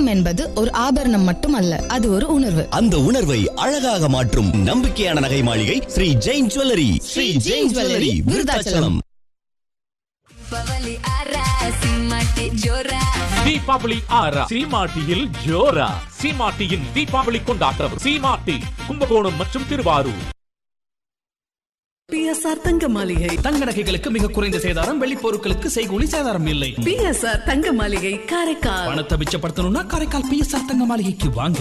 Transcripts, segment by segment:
தங்கம் என்பது ஒரு ஆபரணம் மட்டுமல்ல அது ஒரு உணர்வு அந்த உணர்வை அழகாக மாற்றும் நம்பிக்கையான நகை மாளிகை ஸ்ரீ ஜெயின் ஜுவல்லரி ஸ்ரீ ஜெயின் ஜுவல்லரி விருதாச்சலம் பவலி ஆரா சிம்மாட்டி ஜோரா தீபாவளி ஆறா சீமாட்டியில் ஜோரா சீமாட்டியின் தீபாவளி கொண்டாட்டம் சீமாட்டி கும்பகோணம் மற்றும் திருவாரூர் பிஎஸ்ஆர் தங்க மாளிகை தங்க நகைகளுக்கு மிக குறைந்த சேதாரம் வெள்ளி பொருட்களுக்கு செய்கூலி சேதாரம் இல்லை பிஎஸ்ஆர் தங்க மாளிகை காரைக்கால் பணத்தை மிச்சப்படுத்தணும்னா காரைக்கால் பிஎஸ்ஆர் தங்க மாளிகைக்கு வாங்க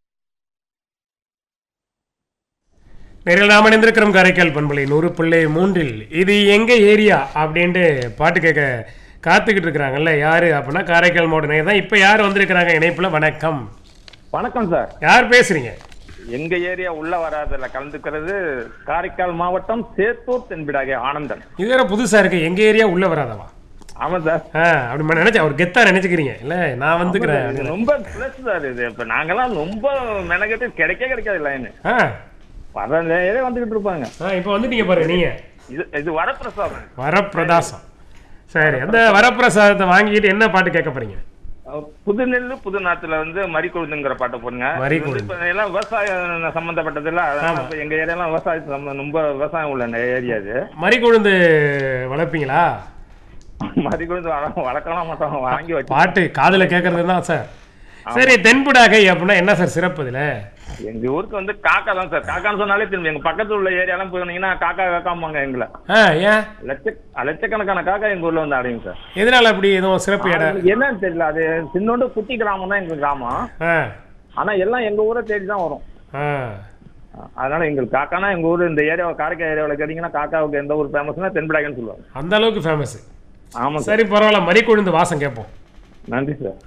நேரில் நாம் இணைந்திருக்கிறோம் காரைக்கால் பண்பலை நூறு பிள்ளை மூன்றில் இது எங்க ஏரியா அப்படின்ட்டு பாட்டு கேட்க காத்துக்கிட்டு இருக்கிறாங்கல்ல யாரு அப்படின்னா காரைக்கால் மாவட்ட நேயர் தான் இப்போ யார் வந்திருக்கிறாங்க இணைப்புல வணக்கம் வணக்கம் சார் யார் பேசுறீங்க எங்க ஏரியா உள்ள வராதுல கலந்துக்கிறது காரைக்கால் மாவட்டம் சேத்தூர் தென்பிடாகே ஆனந்தன் இது வேற புதுசா இருக்கு எங்க ஏரியா உள்ள வராதவா ஆமா சார் ஆ அப்படி நினைச்சேன் அவர் கெத்தா நினைச்சுக்கிறீங்க இல்ல நான் வந்துக்கிறேன் இது அப்படின்னு. ரொம்ப பிளஸ் சார் இது இப்ப நாங்கெல்லாம் ரொம்ப மெனக்கெட்டு கிடைக்க கிடைக்காது லைன் ஆ வர வந்துகிட்டு இருப்பாங்க ஆ இப்போ வந்துட்டீங்க பாருங்க நீங்க இது இது வரப்பிரசாதம் வரப்பிரதாசம் சரி அந்த வரப்பிரசாதத்தை வாங்கிட்டு என்ன பாட்டு கேட்க போறீங்க அஹ் புது நெல்லு புது நாத்துல வந்து மறிக்கொழுதுங்கிற பாட்டை போடுங்க மறி இது வந்து கொழுந்து. இப்ப எல்லாம் விவசாயம் சம்பந்தப்பட்டது இல்ல அதனால இப்ப எங்க ஏரியாலாம் விவசாயத்து சம்மந்தம் ரொம்ப விவசாயம் உள்ள ஏரியா இது மறி கொழுந்து வளர்ப்பீங்களா மறிக்கொழுந்து வள- வளர்க்கலாம் மாட்டோம் வாங்கி வச்சு பாட்டு காதுல கேட்கறது தான் சார் சரி தென்புடாகை அப்படின்னா என்ன சார் சிறப்பு இதுல எங்க ஊருக்கு வந்து காக்கா தான் சார் காக்கான்னு சொன்னாலே திரும்பி எங்க பக்கத்துல உள்ள ஏரியாலாம் போனீங்கன்னா காக்கா காக்காம்பாங்க எங்களை ஆ ஏன் லட்ச லட்சக்கணக்கான காக்கா எங்க ஊர்ல வந்து அடையும் சார் எதனால அப்படி எதுவும் சிறப்பு இடம் அது என்னன்னு தெரியல அது சின்னோண்டு குட்டி கிராமம் தான் எங்க கிராமம் ஆ ஆனா எல்லாம் எங்க ஊரை தேடி தான் வரும் ஆ அதனால எங்களுக்கு காக்கானா எங்க ஊர் இந்த ஏரியா காரைக்கால் ஏரியாவில் கேட்டீங்கன்னா காக்காவுக்கு எந்த ஊர் ஃபேமஸ்னா தென்படாகன்னு சொல்லுவாங்க அந்த அளவுக்கு ஃபேமஸ் ஆமா சார் சரி பரவாயில்ல மறி கொழுந்து வாசம் கேட்போம் நன்றி சார்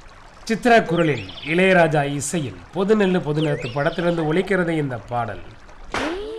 சித்ரா குரலில் இளையராஜா இசையில் பொது நெல்லு பொது நேரத்து படத்திலிருந்து ஒலிக்கிறது இந்த பாடல்